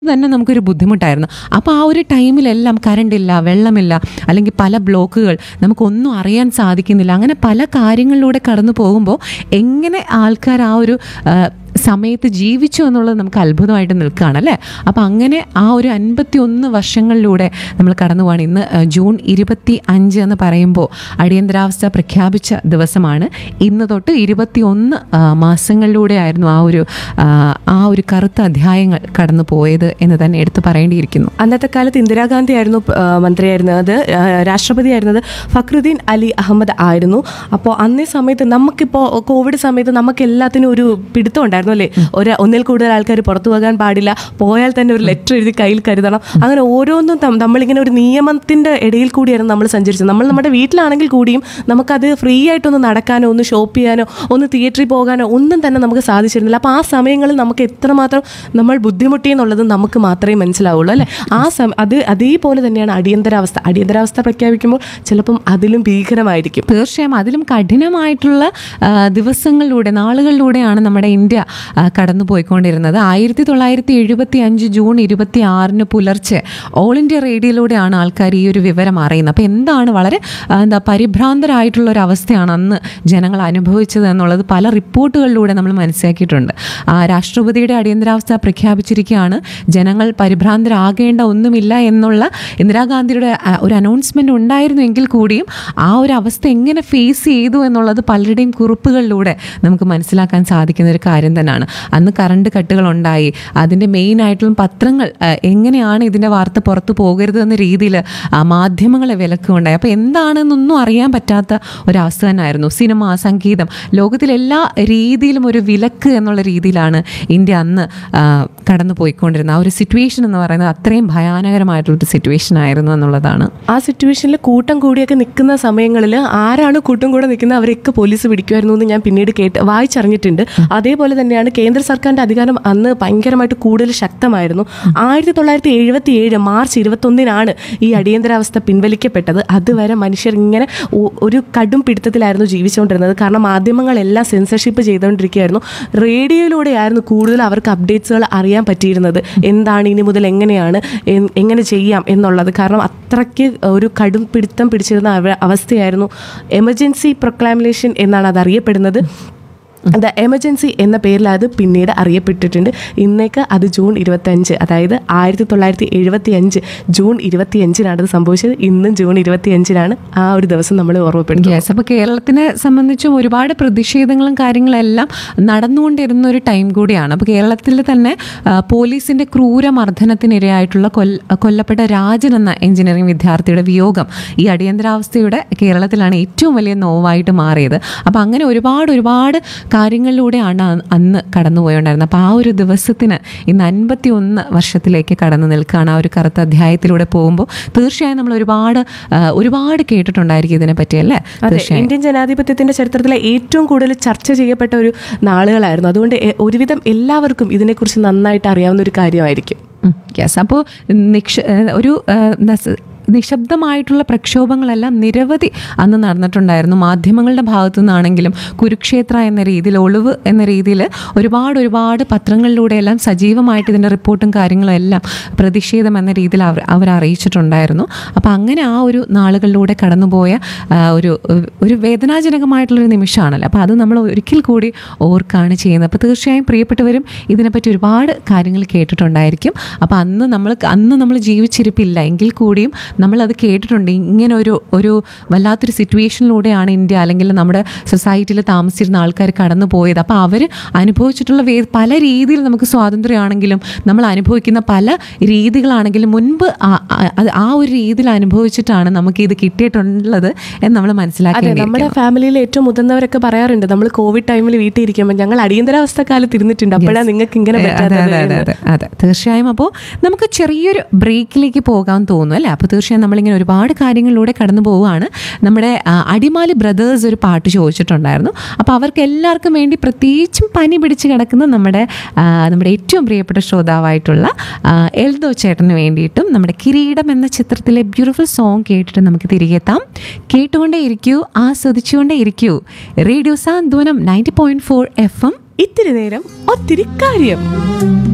തന്നെ നമുക്കൊരു ബുദ്ധിമുട്ടായിരുന്നു അപ്പോൾ ആ ഒരു ടൈമിലെല്ലാം കറണ്ടില്ല വെള്ളമില്ല അല്ലെങ്കിൽ പല ബ്ലോക്കുകൾ നമുക്കൊന്നും അറിയാൻ സാധിക്കുന്നില്ല അങ്ങനെ പല കാര്യങ്ങളിലൂടെ കടന്നു പോകുമ്പോൾ എങ്ങനെ ആൾക്കാർ ആ ഒരു ആ, സമയത്ത് ജീവിച്ചു എന്നുള്ളത് നമുക്ക് അത്ഭുതമായിട്ട് നിൽക്കുകയാണ് അല്ലേ അപ്പോൾ അങ്ങനെ ആ ഒരു അൻപത്തി ഒന്ന് വർഷങ്ങളിലൂടെ നമ്മൾ കടന്നു പോവാണ് ഇന്ന് ആ, ജൂൺ ഇരുപത്തി അഞ്ച് എന്ന് പറയുമ്പോൾ അടിയന്തരാവസ്ഥ പ്രഖ്യാപിച്ച ദിവസമാണ് ഇന്ന് തൊട്ട് ഇരുപത്തി ഒന്ന് മാസങ്ങളിലൂടെ ആയിരുന്നു ആ ഒരു ആ, ആ ഒരു കറുത്ത അധ്യായങ്ങൾ കടന്നു പോയത് എന്ന് തന്നെ എടുത്തു പറയേണ്ടിയിരിക്കുന്നു അന്നത്തെ കാലത്ത് ഇന്ദിരാഗാന്ധി ആയിരുന്നു ആ, മന്ത്രിയായിരുന്നത് ആ, രാഷ്ട്രപതിയായിരുന്നത് ഫക്രുദ്ദീൻ അലി അഹമ്മദ് ആയിരുന്നു അപ്പോൾ അന്നേ സമയത്ത് നമുക്കിപ്പോൾ കോവിഡ് സമയത്ത് നമുക്ക് എല്ലാത്തിനും ഒരു പിടുത്തം ഉണ്ടായിരുന്നു അല്ലേ ഒരു ഒന്നിൽ കൂടുതൽ ആൾക്കാർ പുറത്തു പോകാൻ പാടില്ല പോയാൽ തന്നെ ഒരു ലെറ്റർ എഴുതി കയ്യിൽ കരുതണം അങ്ങനെ ഓരോന്നും തം- നമ്മളിങ്ങനെ ഒരു നിയമത്തിൻ്റെ ഇടയിൽ കൂടിയായിരുന്നു നമ്മൾ സഞ്ചരിച്ചത് നമ്മൾ നമ്മുടെ വീട്ടിലാണെങ്കിൽ കൂടിയും നമുക്കത് ഫ്രീ ആയിട്ടൊന്ന് നടക്കാനോ ഒന്ന് ഷോപ്പ് ചെയ്യാനോ ഒന്ന് തിയേറ്ററിൽ പോകാനോ ഒന്നും തന്നെ നമുക്ക് സാധിച്ചിരുന്നില്ല അപ്പോൾ ആ സമയങ്ങളിൽ നമുക്ക് എത്രമാത്രം നമ്മൾ ബുദ്ധിമുട്ടി എന്നുള്ളത് നമുക്ക് മാത്രമേ മനസ്സിലാവുള്ളൂ അല്ലേ ആ സമയം അത് അതേപോലെ തന്നെയാണ് അടിയന്തരാവസ്ഥ അടിയന്തരാവസ്ഥ പ്രഖ്യാപിക്കുമ്പോൾ ചിലപ്പം അതിലും ഭീകരമായിരിക്കും തീർച്ചയായും അതിലും കഠിനമായിട്ടുള്ള ആ, ദിവസങ്ങളിലൂടെ നാളുകളിലൂടെയാണ് നമ്മുടെ ഇന്ത്യ ആ, കടന്നു പോയിക്കൊണ്ടിരുന്നത് ആയിരത്തി തൊള്ളായിരത്തി എഴുപത്തി അഞ്ച് ജൂൺ ഇരുപത്തി ആറിന് പുലർച്ചെ ഓൾ ഇന്ത്യ റേഡിയോയിലൂടെയാണ് ആൾക്കാർ ഈ ഒരു വിവരം അറിയുന്നത് അപ്പോൾ എന്താണ് വളരെ ആ, എന്താ പരിഭ്രാന്തരായിട്ടുള്ള ഒരു അവസ്ഥയാണ് അന്ന് ജനങ്ങൾ അനുഭവിച്ചത് എന്നുള്ളത് പല റിപ്പോർട്ടുകളിലൂടെ നമ്മൾ മനസ്സിലാക്കിയിട്ടുണ്ട് ആ, രാഷ്ട്രപതിയുടെ അടിയന്തരാവസ്ഥ പ്രഖ്യാപിച്ചിരിക്കുകയാണ് ജനങ്ങൾ പരിഭ്രാന്തരാകേണ്ട ഒന്നുമില്ല എന്നുള്ള ഇന്ദിരാഗാന്ധിയുടെ ആ, ഒരു അനൗൺസ്മെന്റ് ഉണ്ടായിരുന്നെങ്കിൽ കൂടിയും ആ ഒരു അവസ്ഥ എങ്ങനെ ഫേസ് ചെയ്തു എന്നുള്ളത് പലരുടെയും കുറിപ്പുകളിലൂടെ നമുക്ക് മനസ്സിലാക്കാൻ സാധിക്കുന്ന ഒരു കാര്യം തന്നെയാണ് അന്ന് കറണ്ട് കട്ടുകൾ ഉണ്ടായി അതിൻ്റെ മെയിൻ ആയിട്ടുള്ള പത്രങ്ങൾ ആ, എങ്ങനെയാണ് ഇതിൻ്റെ വാർത്ത പുറത്തു പോകരുത് എന്ന രീതിയിൽ മാധ്യമങ്ങളെ വിലക്കുണ്ടായി അപ്പോൾ എന്താണെന്നൊന്നും അറിയാൻ പറ്റാത്ത ഒരവസ്ഥ തന്നെയായിരുന്നു സിനിമ സംഗീതം ലോകത്തിലെ എല്ലാ രീതിയിലും ഒരു വിലക്ക് എന്നുള്ള രീതിയിലാണ് ഇന്ത്യ അന്ന് ആ, കടന്നു പോയിക്കൊണ്ടിരുന്നത് ആ ഒരു സിറ്റുവേഷൻ എന്ന് പറയുന്നത് അത്രയും ഭയാനകരമായിട്ടുള്ളൊരു സിറ്റുവേഷൻ ആയിരുന്നു എന്നുള്ളതാണ് ആ സിറ്റുവേഷനിൽ കൂട്ടം കൂടിയൊക്കെ നിൽക്കുന്ന സമയങ്ങളിൽ ആരാണ് കൂട്ടം കൂടെ നിൽക്കുന്നത് അവരെയൊക്കെ പോലീസ് പിടിക്കുമായിരുന്നു എന്ന് ഞാൻ പിന്നീട് കേട്ട് വായിച്ചറിഞ്ഞിട്ടുണ്ട് അതേപോലെ തന്നെയാണ് കേന്ദ്ര സർക്കാരിന്റെ അധികാരം അന്ന് ഭയങ്കരമായിട്ട് കൂടുതൽ ശക്തമായിരുന്നു ആയിരത്തി തൊള്ളായിരത്തി എഴുപത്തി ഏഴ് മാർച്ച് ഇരുപത്തൊന്നിനാണ് ഈ അടിയന്തരാവസ്ഥ പിൻവലിക്കപ്പെട്ടത് അതുവരെ മനുഷ്യർ ഇങ്ങനെ ഒ- ഒരു കടും പിടുത്തത്തിലായിരുന്നു ജീവിച്ചുകൊണ്ടിരുന്നത് കാരണം മാധ്യമങ്ങളെല്ലാം സെൻസർഷിപ്പ് ചെയ്തുകൊണ്ടിരിക്കുകയായിരുന്നു റേഡിയോയിലൂടെയായിരുന്നു കൂടുതൽ അവർക്ക് അപ്ഡേറ്റ്സുകൾ അറിയാൻ പറ്റിയിരുന്നത് എന്താണ് ഇനി മുതൽ എങ്ങനെയാണ് എൻ- എങ്ങനെ ചെയ്യാം എന്നുള്ളത് കാരണം അത്രയ്ക്ക് ഒരു കടും പിടുത്തം പിടിച്ചിരുന്ന അവ- അവസ്ഥയായിരുന്നു എമർജൻസി പ്രൊക്ലാമിനേഷൻ എന്നാണ് അത് അറിയപ്പെടുന്നത് ദ എമർജൻസി എന്ന പേരിൽ അത് പിന്നീട് അറിയപ്പെട്ടിട്ടുണ്ട് ഇന്നേക്ക് അത് ജൂൺ ഇരുപത്തഞ്ച് അതായത് ആയിരത്തി തൊള്ളായിരത്തി എഴുപത്തി അഞ്ച് ജൂൺ ഇരുപത്തി അഞ്ചിനാണ് അത് സംഭവിച്ചത് ഇന്നും ജൂൺ ഇരുപത്തി അഞ്ചിനാണ് ആ ഒരു ദിവസം നമ്മൾ ഓർമ്മപ്പെടുന്നത് യെസ് അപ്പോൾ കേരളത്തിനെ സംബന്ധിച്ചും ഒരുപാട് പ്രതിഷേധങ്ങളും കാര്യങ്ങളെല്ലാം നടന്നുകൊണ്ടിരുന്ന ഒരു ടൈം കൂടിയാണ് അപ്പോൾ കേരളത്തിൽ തന്നെ ആ, പോലീസിന്റെ ക്രൂര മർദ്ദനത്തിനിരയായിട്ടുള്ള കൊല്ല കൊല്ലപ്പെട്ട രാജൻ എന്ന എഞ്ചിനീയറിംഗ് വിദ്യാർത്ഥിയുടെ വിയോഗം ഈ അടിയന്തരാവസ്ഥയുടെ കേരളത്തിലാണ് ഏറ്റവും വലിയ നോവായിട്ട് മാറിയത് അപ്പോൾ അങ്ങനെ ഒരുപാട് ഒരുപാട് കാര്യങ്ങളിലൂടെയാണ് അ- അന്ന് കടന്നുപോയുണ്ടായിരുന്നത് അപ്പോൾ ആ ഒരു ദിവസത്തിന് ഇന്ന് അൻപത്തി ഒന്ന് വർഷത്തിലേക്ക് കടന്നു നിൽക്കുകയാണ് ആ ഒരു കറുത്ത അധ്യായത്തിലൂടെ പോകുമ്പോൾ തീർച്ചയായും നമ്മൾ ഒരുപാട് ആ, ഒരുപാട് കേട്ടിട്ടുണ്ടായിരിക്കും ഇതിനെ പറ്റി അല്ലേ അതെ ഇന്ത്യൻ ജനാധിപത്യത്തിന്റെ ചരിത്രത്തിലെ ഏറ്റവും കൂടുതൽ ചർച്ച ചെയ്യപ്പെട്ട ഒരു നാളുകളായിരുന്നു അതുകൊണ്ട് എ- ഒരുവിധം എല്ലാവർക്കും ഇതിനെക്കുറിച്ച് നന്നായിട്ട് അറിയാവുന്ന ഒരു കാര്യമായിരിക്കും യെസ് അപ്പോൾ നിക്ഷ ഏഹ് ഒരു ഏഹ് എന്താ സ- നിശബ്ദമായിട്ടുള്ള പ്രക്ഷോഭങ്ങളെല്ലാം നിരവധി അന്ന് നടന്നിട്ടുണ്ടായിരുന്നു മാധ്യമങ്ങളുടെ ഭാഗത്തു നിന്നാണെങ്കിലും കുരുക്ഷേത്ര എന്ന രീതിയിൽ ഒളിവ് എന്ന രീതിയിൽ ഒരുപാട് ഒരുപാട് പത്രങ്ങളിലൂടെയെല്ലാം സജീവമായിട്ട് ഇതിൻ്റെ റിപ്പോർട്ടും കാര്യങ്ങളും എല്ലാം പ്രതിഷേധം എന്ന രീതിയിൽ അവർ അവർ അറിയിച്ചിട്ടുണ്ടായിരുന്നു അപ്പോൾ അങ്ങനെ ആ ഒരു നാളുകളിലൂടെ കടന്നുപോയ ആ, ഒരു ഒരു വേദനാജനകമായിട്ടുള്ളൊരു നിമിഷമാണല്ലോ അപ്പോൾ അത് നമ്മൾ ഒരിക്കൽ കൂടി ഓർക്കാണ് ചെയ്യുന്നത് അപ്പോൾ തീർച്ചയായും പ്രിയപ്പെട്ടവരും ഇതിനെപ്പറ്റി ഒരുപാട് കാര്യങ്ങൾ കേട്ടിട്ടുണ്ടായിരിക്കും അപ്പോൾ അന്ന് നമ്മൾ അന്ന് നമ്മൾ ജീവിച്ചിരിപ്പില്ല എങ്കിൽ കൂടിയും നമ്മളത് കേട്ടിട്ടുണ്ട് ഇങ്ങനെ ഒരു ഒരു വല്ലാത്തൊരു സിറ്റുവേഷനിലൂടെയാണ് ഇന്ത്യ അല്ലെങ്കിൽ നമ്മുടെ സൊസൈറ്റിയിൽ താമസിച്ചിരുന്ന ആൾക്കാർ കടന്നു പോയത് അപ്പോൾ അവർ അനുഭവിച്ചിട്ടുള്ള വേ പല രീതിയിൽ നമുക്ക് സ്വാതന്ത്ര്യമാണെങ്കിലും നമ്മൾ അനുഭവിക്കുന്ന പല രീതികളാണെങ്കിലും മുൻപ് ആ- ആ- അത് ആ ഒരു രീതിയിൽ അനുഭവിച്ചിട്ടാണ് നമുക്ക് ഇത് കിട്ടിയിട്ടുള്ളത് എന്ന് നമ്മൾ അതെ മനസ്സിലാക്കി നമ്മുടെ ഫാമിലിയിൽ ഏറ്റവും മുതിർന്നവരൊക്കെ പറയാറുണ്ട് നമ്മൾ കോവിഡ് ടൈമിൽ വീട്ടിൽ ഇരിക്കുമ്പോൾ ഞങ്ങൾ അടിയന്തരാവസ്ഥ കാലത്ത് ഇരുന്നിട്ടുണ്ട് അപ്പോഴാണ് നിങ്ങൾക്ക് ഇങ്ങനെ അതെ അതെ പറ്റാത്തത് അതെ എന്ന്. അതെ അതെ തീർച്ചയായും അപ്പോൾ നമുക്ക് ചെറിയൊരു ബ്രേക്കിലേക്ക് പോകാൻ തോന്നും അല്ലേ അപ്പോൾ തീർച്ചയായും നമ്മളിങ്ങനെ ഒരുപാട് കാര്യങ്ങളിലൂടെ കടന്നു പോവുകയാണ് നമ്മുടെ ആ, അടിമാലി ബ്രദേഴ്സ് ഒരു പാട്ട് ചോദിച്ചിട്ടുണ്ടായിരുന്നു അപ്പോൾ അവർക്ക് എല്ലാവർക്കും വേണ്ടി പ്രത്യേകിച്ചും പനി പിടിച്ച് കിടക്കുന്ന നമ്മുടെ ആ, നമ്മുടെ ഏറ്റവും പ്രിയപ്പെട്ട ശ്രോതാവായിട്ടുള്ള ആ, എൽദോ ചേട്ടന് വേണ്ടിയിട്ടും നമ്മുടെ കിരീടം എന്ന ചിത്രത്തിലെ ബ്യൂട്ടിഫുൾ സോങ് കേട്ടിട്ട് നമുക്ക് തിരികെ എത്താം കേട്ടുകൊണ്ടേ ഇരിക്കൂ ആസ്വദിച്ചുകൊണ്ടേ ഇരിക്കൂ radio Santhwanam ninety point four F M ഇത്തിരി നേരം ഒത്തിരി കാര്യം